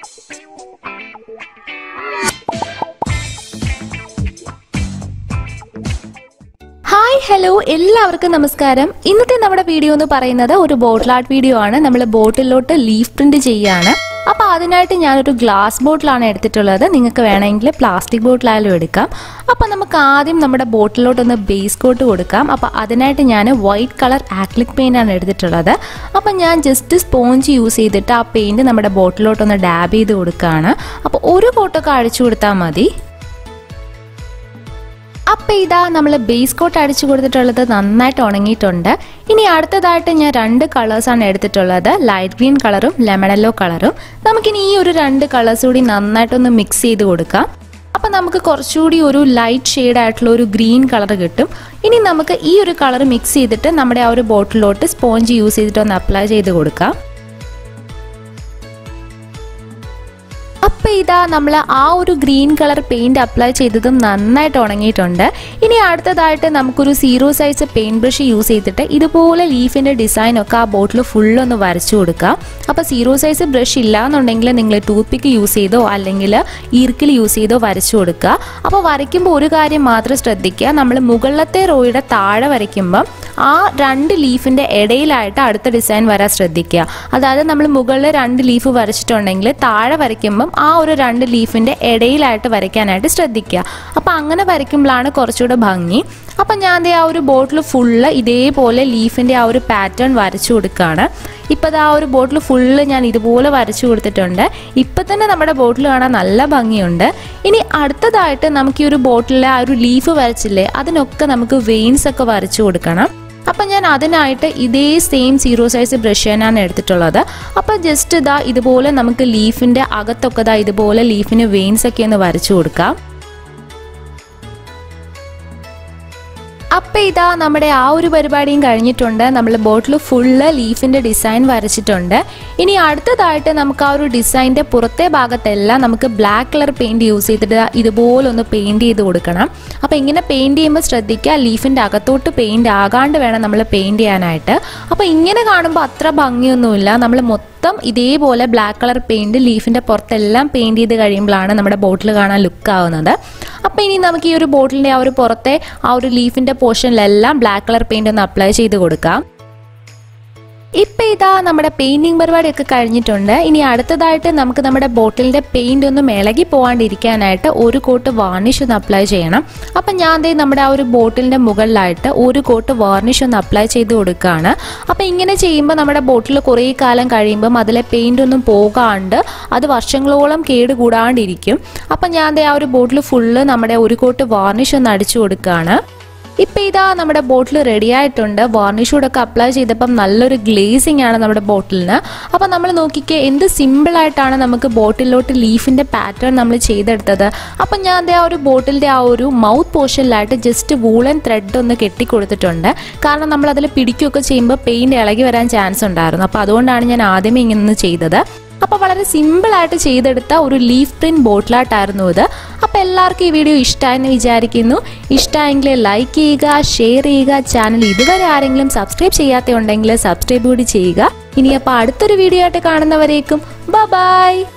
hi hello എല്ലാവർക്കും നമസ്കാരം ഇന്നത്തെ നമ്മുടെ വീഡിയോ എന്ന് പറയുന്നത് ഒരു ബോട്ടിൽ ആർട്ട് വീഡിയോ ആണ് നമ്മൾ ബോട്ടിലോട്ട് ലീഫ് പ്രിന്റ് ചെയ്യാണ് അപ്പൊ അതിനായിട്ട് ഞാനൊരു ഗ്ലാസ് ബോട്ടിലാണ് എടുത്തിട്ടുള്ളത് നിങ്ങൾക്ക് വേണമെങ്കിൽ പ്ലാസ്റ്റിക് ബോട്ടിലായാലും എടുക്കാം അപ്പൊ നമുക്ക് ആദ്യം നമ്മുടെ ബോട്ടിലോട്ടൊന്ന് ബേസ് കോട്ട് കൊടുക്കാം അപ്പൊ അതിനായിട്ട് ഞാൻ വൈറ്റ് കളർ ആക്ലിക് പെയിന്റ് ആണ് എടുത്തിട്ടുള്ളത് അപ്പൊ ഞാൻ ജസ്റ്റ് സ്പോഞ്ച് യൂസ് ചെയ്തിട്ട് ആ പെയിന്റ് നമ്മുടെ ബോട്ടിലോട്ടൊന്ന് ഡാബ് ചെയ്ത് കൊടുക്കുകയാണ് അപ്പൊ ഒരു കോട്ടൊക്കെ അടിച്ചു കൊടുത്താൽ മതി അപ്പൊ ഇതാ നമ്മൾ ബേസ് കോട്ട് അടിച്ചു കൊടുത്തിട്ടുള്ളത് നന്നായിട്ട് ഉണങ്ങിയിട്ടുണ്ട് ഇനി അടുത്തതായിട്ട് ഞാൻ രണ്ട് കളേഴ്സാണ് എടുത്തിട്ടുള്ളത് ലൈറ്റ് ഗ്രീൻ കളറും ലെമൺ യെല്ലോ കളറും നമുക്കിനി ഈ ഒരു രണ്ട് കളേഴ്സ് കൂടി നന്നായിട്ടൊന്ന് മിക്സ് ചെയ്ത് കൊടുക്കാം അപ്പം നമുക്ക് കുറച്ചുകൂടി ഒരു ലൈറ്റ് ഷെയ്ഡ് ആയിട്ടുള്ള ഒരു ഗ്രീൻ കളർ കിട്ടും ഇനി നമുക്ക് ഈ ഒരു കളർ മിക്സ് ചെയ്തിട്ട് നമ്മുടെ ആ ഒരു ബോട്ടിലോട്ട് സ്പോഞ്ച് യൂസ് ചെയ്തിട്ട് ഒന്ന് അപ്ലൈ ചെയ്ത് കൊടുക്കാം അപ്പം ഇതാ നമ്മൾ ആ ഒരു ഗ്രീൻ കളർ പെയിന്റ് അപ്ലൈ ചെയ്തതും നന്നായിട്ട് ഉണങ്ങിയിട്ടുണ്ട് ഇനി അടുത്തതായിട്ട് നമുക്കൊരു zero size paint brush use ചെയ്തിട്ട് ഇതുപോലെ ലീഫിന്റെ ഡിസൈൻ ഒക്കെ ആ ബോട്ടിൽ ഫുൾ ഒന്ന് വരച്ചു കൊടുക്കാം അപ്പോൾ സീറോ സൈസ് ബ്രഷ് ഇല്ല എന്നുണ്ടെങ്കിൽ നിങ്ങൾ ടൂത്ത് പിക്ക് യൂസ് ചെയ്തോ അല്ലെങ്കിൽ ഈർക്കിൽ യൂസ് ചെയ്തോ വരച്ചു കൊടുക്കുക അപ്പോൾ വരയ്ക്കുമ്പോൾ ഒരു കാര്യം മാത്രം ശ്രദ്ധിക്കുക നമ്മൾ മുകളിലത്തെ റോയുടെ താഴെ വരയ്ക്കുമ്പം ആ രണ്ട് ലീഫിന്റെ ഇടയിലായിട്ട് അടുത്ത ഡിസൈൻ വരാൻ ശ്രദ്ധിക്കുക അതായത് നമ്മൾ മുകളിൽ രണ്ട് ലീഫ് വരച്ചിട്ടുണ്ടെങ്കിൽ താഴെ വരയ്ക്കുമ്പം ആ ഒരു രണ്ട് ലീഫിന്റെ ഇടയിലായിട്ട് വരയ്ക്കാനായിട്ട് ശ്രദ്ധിക്കുക അപ്പം അങ്ങനെ വരയ്ക്കുമ്പോഴാണ് കുറച്ചുകൂടെ ഭംഗി അപ്പം ഞാൻ ദേ ആ ഒരു ബോട്ടിൽ ഫുള്ള് ഇതേപോലെ ലീഫിന്റെ ആ ഒരു പാറ്റേൺ വരച്ചു കൊടുക്കുകയാണ് ഇപ്പം ആ ഒരു ബോട്ടിൽ ഫുള്ള് ഞാൻ ഇതുപോലെ വരച്ചു കൊടുത്തിട്ടുണ്ട് ഇപ്പം തന്നെ നമ്മുടെ ബോട്ടിൽ കാണാൻ നല്ല ഭംഗിയുണ്ട് ഇനി അടുത്തതായിട്ട് നമുക്ക് ഈ ഒരു ബോട്ടിലെ ആ ഒരു ലീഫ് വരച്ചില്ലേ അതിനൊക്കെ നമുക്ക് വെയിൻസ് ഒക്കെ വരച്ചു കൊടുക്കണം അപ്പം ഞാൻ അതിനായിട്ട് ഇതേ സെയിം സീറോ സൈസ് ബ്രഷ് തന്നെയാണ് എടുത്തിട്ടുള്ളത് അപ്പം ജസ്റ്റ് ഇതാ ഇതുപോലെ നമുക്ക് ലീഫിൻ്റെ അകത്തൊക്കെ ഇതാ ഇതുപോലെ ലീഫിന് വെയിൻസ് ഒക്കെ ഒന്ന് വരച്ചു കൊടുക്കാം അപ്പം ഇതാ നമ്മുടെ ആ ഒരു പരിപാടിയും കഴിഞ്ഞിട്ടുണ്ട് നമ്മൾ ബോട്ടിൽ ഫുള്ള് ലീഫിൻ്റെ ഡിസൈൻ വരച്ചിട്ടുണ്ട് ഇനി അടുത്തതായിട്ട് നമുക്ക് ആ ഒരു ഡിസൈൻ്റെ പുറത്തെ ഭാഗത്തെല്ലാം നമുക്ക് ബ്ലാക്ക് കളർ പെയിൻറ് യൂസ് ചെയ്തിട്ട് ഇതുപോലെ ഒന്ന് പെയിൻറ് ചെയ്ത് കൊടുക്കണം അപ്പോൾ ഇങ്ങനെ പെയിൻറ് ചെയ്യുമ്പോൾ ശ്രദ്ധിക്കുക ലീഫിൻ്റെ അകത്തോട്ട് പെയിൻറ് ആകാണ്ട് വേണം നമ്മൾ പെയിൻറ് ചെയ്യാനായിട്ട് അപ്പോൾ ഇങ്ങനെ കാണുമ്പോൾ അത്ര ഭംഗിയൊന്നുമില്ല നമ്മൾ മൊത്തം ഇതേപോലെ ബ്ലാക്ക് കളർ പെയിൻറ് ലീഫിൻ്റെ പുറത്തെല്ലാം പെയിൻറ് ചെയ്ത് കഴിയുമ്പോഴാണ് നമ്മുടെ ബോട്ടിൽ കാണാൻ ലുക്ക് ആവുന്നത് അപ്പോൾ ഇനി നമുക്ക് ഈ ഒരു ബോട്ടിലിൻ്റെ ആ ഒരു പുറത്തെ ആ ഒരു ലീഫിൻ്റെ പോർഷനിലെല്ലാം ബ്ലാക്ക് കളർ പെയിൻ്റ് ഒന്ന് അപ്ലൈ ചെയ്ത് കൊടുക്കാം ഇപ്പം ഇതാ നമ്മുടെ പെയിൻറ്റിങ് പരിപാടിയൊക്കെ കഴിഞ്ഞിട്ടുണ്ട് ഇനി അടുത്തതായിട്ട് നമുക്ക് നമ്മുടെ ബോട്ടിലിൻ്റെ പെയിൻ്റ് ഒന്നും ഇളകി പോകാണ്ടിരിക്കാനായിട്ട് ഒരു കോട്ട് വാർണിഷ് ഒന്ന് അപ്ലൈ ചെയ്യണം അപ്പം ഞാൻ ദേ നമ്മുടെ ആ ഒരു ബോട്ടിലിൻ്റെ മുകളിലായിട്ട് ഒരു കോട്ട് വാർണിഷ് ഒന്ന് അപ്ലൈ ചെയ്ത് കൊടുക്കുകയാണ് അപ്പം ഇങ്ങനെ ചെയ്യുമ്പോൾ നമ്മുടെ ബോട്ടിൽ കുറേ കാലം കഴിയുമ്പം അതിലെ പെയിൻ്റ് ഒന്നും പോകാണ്ട് അത് വർഷങ്ങളോളം കേട് കൂടാണ്ടിരിക്കും അപ്പം ഞാൻ ദേ ആ ഒരു ബോട്ടിൽ ഫുള്ള് നമ്മുടെ ഒരു കോട്ട് വാർണിഷ് ഒന്ന് അടിച്ചു കൊടുക്കുകയാണ് ഇപ്പം ഇതാ നമ്മുടെ ബോട്ടിൽ റെഡി ആയിട്ടുണ്ട് വാർണിഷ് കൂടൊക്കെ അപ്ലൈ ചെയ്തപ്പം നല്ലൊരു ഗ്ലേസിംഗ് ആണ് നമ്മുടെ ബോട്ടിലിന് അപ്പം നമ്മൾ നോക്കിക്കേ എന്ത് സിമ്പിളായിട്ടാണ് നമുക്ക് ബോട്ടിലോട്ട് ലീഫിൻ്റെ പാറ്റേൺ നമ്മൾ ചെയ്തെടുത്തത് അപ്പം ഞാൻ ദേ ആ ഒരു ബോട്ടിലിൻ്റെ ആ ഒരു മൗത്ത് പോർഷനിലായിട്ട് ജസ്റ്റ് വൂളൻ ത്രെഡ് ഒന്ന് കെട്ടിക്കൊടുത്തിട്ടുണ്ട് കാരണം നമ്മൾ അതിൽ പിടിക്കുകയൊക്കെ ചെയ്യുമ്പോൾ പെയിൻറ് ഇളകി വരാൻ ചാൻസ് ഉണ്ടായിരുന്നു അപ്പോൾ അതുകൊണ്ടാണ് ഞാൻ ആദ്യമേ ഇങ്ങനെ ചെയ്തത് അപ്പോൾ വളരെ സിമ്പിളായിട്ട് ചെയ്തെടുത്ത ഒരു ലീഫ് പ്രിന്റ് ബോട്ടിലായിട്ടായിരുന്നു ഇത് അപ്പോൾ എല്ലാവർക്കും ഈ വീഡിയോ ഇഷ്ടമായെന്ന് വിചാരിക്കുന്നു ഇഷ്ടമായെങ്കിൽ ലൈക്ക് ചെയ്യുക ഷെയർ ചെയ്യുക ചാനൽ ഇതുവരെ ആരെങ്കിലും സബ്സ്ക്രൈബ് ചെയ്യാത്ത ഉണ്ടെങ്കിൽ സബ്സ്ക്രൈബ് കൂടി ചെയ്യുക ഇനി അപ്പോൾ അടുത്തൊരു വീഡിയോ ആയിട്ട് കാണുന്നവരേക്കും ബൈ